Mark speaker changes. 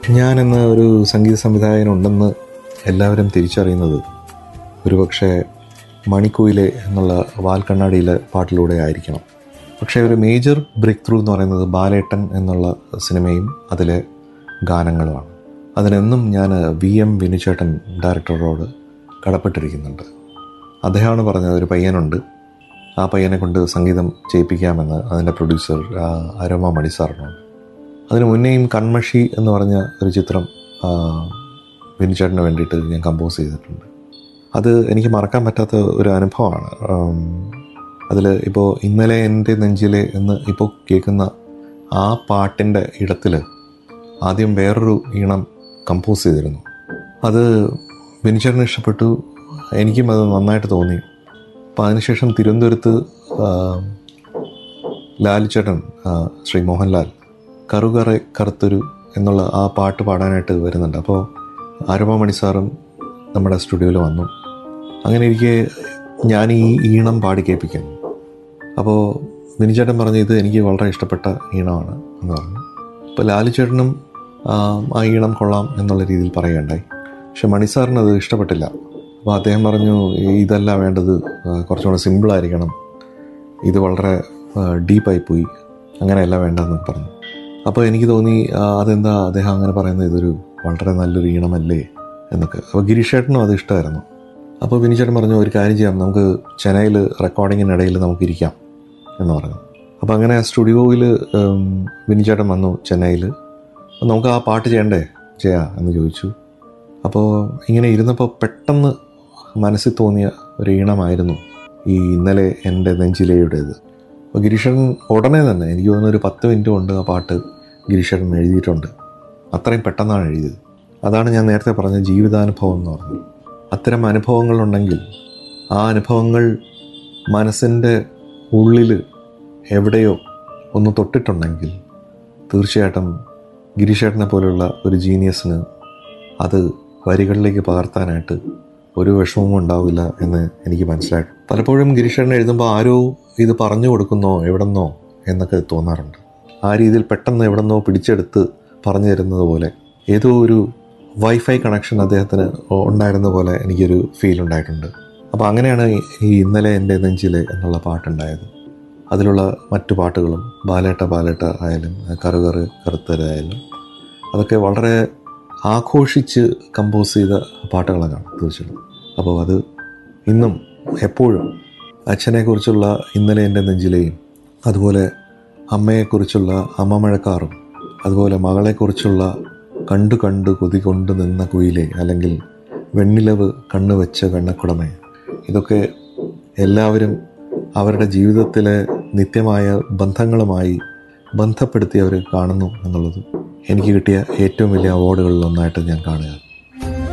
Speaker 1: ഞാനെന്ന ഒരു സംഗീത സംവിധായകനുണ്ടെന്ന് എല്ലാവരും തിരിച്ചറിയുന്നത് ഒരുപക്ഷെ മണിക്കൂയിലെ എന്നുള്ള വാൽക്കണ്ണാടിയിലെ പാട്ടിലൂടെ ആയിരിക്കണം പക്ഷേ ഒരു മേജർ ബ്രേക്ക് ത്രൂ എന്ന് പറയുന്നത് ബാലേട്ടൻ എന്നുള്ള സിനിമയും അതിലെ ഗാനങ്ങളുമാണ് അതിനെന്നും ഞാൻ വി എം വിനുചേട്ടൻ ഡയറക്ടറോട് കടപ്പെട്ടിരിക്കുന്നുണ്ട് അദ്ദേഹമാണ് പറഞ്ഞത് ഒരു പയ്യനുണ്ട് ആ പയ്യനെ കൊണ്ട് സംഗീതം ചെയ്യിപ്പിക്കാമെന്ന് അതിൻ്റെ പ്രൊഡ്യൂസർ അരോമ മണി സാറിനോട് അതിന് മുന്നേയും കൺമഷി എന്ന് പറഞ്ഞ ഒരു ചിത്രം ആ, വിനുചേട്ടന് വേണ്ടിയിട്ട് ഞാൻ കമ്പോസ് ചെയ്തിട്ടുണ്ട് അത് എനിക്ക് മറക്കാൻ പറ്റാത്ത ഒരു അനുഭവമാണ് അതിൽ ഇപ്പോൾ ഇന്നലെ എൻ്റെ നെഞ്ചിലെ എന്ന് ഇപ്പോൾ കേൾക്കുന്ന ആ പാട്ടിൻ്റെ ഇടത്തിൽ ആദ്യം വേറൊരു ഈണം കമ്പോസ് ചെയ്തിരുന്നു അത് വിനുചേട്ടന് ഇഷ്ടപ്പെട്ടു എനിക്കും അത് നന്നായിട്ട് തോന്നി അപ്പോൾ അതിനുശേഷം തിരുവനന്തപുരത്ത് ആ, ലാൽചേട്ടൻ ആ, ശ്രീ മോഹൻലാൽ കറുകറ കറുത്തൊരു എന്നുള്ള ആ പാട്ട് പാടാനായിട്ട് വരുന്നുണ്ട് അപ്പോൾ ആരവമണി സാറും നമ്മുടെ സ്റ്റുഡിയോയിൽ വന്നു അങ്ങനെ ഇരിക്കെ ഞാൻ ഈ ഈണം പാടി കേൾപ്പിക്കുന്നു അപ്പോൾ വിനിച്ചേട്ടൻ പറഞ്ഞു ഇത് എനിക്ക് വളരെ ഇഷ്ടപ്പെട്ട ഈണമാണ് എന്ന് പറഞ്ഞു അപ്പോൾ ലാലുചേട്ടനും ആ, ആ ഈണം കൊള്ളാം എന്നുള്ള രീതിയിൽ പറയുകയുണ്ടായി പക്ഷെ മണി സാറിന് അത് ഇഷ്ടപ്പെട്ടില്ല അപ്പോൾ അദ്ദേഹം പറഞ്ഞു "ഈ ഇതല്ല വേണ്ടത് ആ, കുറച്ചുകൂടെ സിമ്പിളായിരിക്കണം ഇത് വളരെ ഡീപ്പായി പോയി അങ്ങനെയല്ല വേണ്ടതെന്ന് പറഞ്ഞു അപ്പോൾ എനിക്ക് തോന്നി ആ, അതെന്താ അദ്ദേഹം അങ്ങനെ പറയുന്നത് ഇതൊരു വളരെ നല്ലൊരു ഈണമല്ലേ എന്നൊക്കെ അപ്പോൾ ഗിരീഷേട്ടനും അത് ഇഷ്ടമായിരുന്നു അപ്പോൾ വിനിച്ചേട്ടൻ പറഞ്ഞു ഒരു കാര്യം ചെയ്യാം നമുക്ക് ചെന്നൈയിൽ റെക്കോർഡിങ്ങിനിടയിൽ നമുക്ക് ഇരിക്കാം എന്ന് പറഞ്ഞു അപ്പോൾ അങ്ങനെ സ്റ്റുഡിയോയിൽ വിനിച്ചേട്ടൻ വന്നു ചെന്നൈയിൽ അപ്പോൾ നമുക്ക് ആ പാട്ട് ചെയ്യണ്ടേ ചെയ്യാം എന്ന് ചോദിച്ചു അപ്പോൾ ഇങ്ങനെ ഇരുന്നപ്പോൾ പെട്ടെന്ന് മനസ്സിൽ തോന്നിയ ഒരു ഈണമായിരുന്നു ഈ ഇന്നലെ എൻ്റെ നെഞ്ചിലയുടേത് അപ്പോൾ ഗിരീഷേട്ടൻ ഉടനെ തന്നെ എനിക്ക് തോന്നുന്നു ഒരു പത്ത് മിനിറ്റ് കൊണ്ട് ആ പാട്ട് ഗിരീഷേട്ടൻ എഴുതിയിട്ടുണ്ട് അത്രയും പെട്ടെന്നാണ് എഴുതിയത് അതാണ് ഞാൻ നേരത്തെ പറഞ്ഞ ജീവിതാനുഭവം എന്ന് പറഞ്ഞത് അത്തരം അനുഭവങ്ങളുണ്ടെങ്കിൽ ആ അനുഭവങ്ങൾ മനസ്സിൻ്റെ ഉള്ളിൽ എവിടെയോ ഒന്ന് തൊട്ടിട്ടുണ്ടെങ്കിൽ തീർച്ചയായിട്ടും ഗിരീഷേട്ടനെ പോലുള്ള ഒരു ജീനിയസിന് അത് വരികളിലേക്ക് പകർത്താനായിട്ട് ഒരു വിഷമവും ഉണ്ടാവില്ല എന്ന് എനിക്ക് മനസ്സിലായി പലപ്പോഴും ഗിരീഷേട്ടൻ എഴുതുമ്പോൾ ആരോ ഇത് പറഞ്ഞു കൊടുക്കുന്നോ എവിടെന്നോ എന്നൊക്കെ തോന്നാറുണ്ട് ആ രീതിയിൽ പെട്ടെന്ന് എവിടെന്നോ പിടിച്ചെടുത്ത് പറഞ്ഞു തരുന്നത് പോലെ ഏതോ ഒരു വൈഫൈ കണക്ഷൻ അദ്ദേഹത്തിന് ഉണ്ടായിരുന്ന പോലെ എനിക്കൊരു ഫീൽ ഉണ്ടായിട്ടുണ്ട് അപ്പോൾ അങ്ങനെയാണ് ഈ ഇന്നലെ എൻ്റെ നെഞ്ചിലെ എന്നുള്ള പാട്ടുണ്ടായത് അതിലുള്ള മറ്റു പാട്ടുകളും ബാലേട്ട ബാലേട്ട ആയാലും കറുകറ് കറുത്തരായാലും അതൊക്കെ വളരെ ആഘോഷിച്ച് കമ്പോസ് ചെയ്ത പാട്ടുകളാണ് തീർച്ചയായിട്ടും അപ്പോൾ അത് ഇന്നും എപ്പോഴും അച്ഛനെക്കുറിച്ചുള്ള ഇന്നലെ എൻ്റെ നെഞ്ചിലെയും അതുപോലെ അമ്മയെക്കുറിച്ചുള്ള അമ്മമഴക്കാറും അതുപോലെ മകളെക്കുറിച്ചുള്ള കണ്ടു കണ്ടു കൊതി കൊണ്ട് നിന്ന കുയിലെ അല്ലെങ്കിൽ വെണ്ണിലവ് കണ്ണു വെച്ച കണ്ണക്കുടമേ ഇതൊക്കെ എല്ലാവരും അവരുടെ ജീവിതത്തിലെ നിത്യമായ ബന്ധങ്ങളുമായി ബന്ധപ്പെടുത്തി അവർ കാണുന്നു എന്നുള്ളത് എനിക്ക് കിട്ടിയ ഏറ്റവും വലിയ അവാർഡുകളിൽ ഒന്നായിട്ട് ഞാൻ കാണുക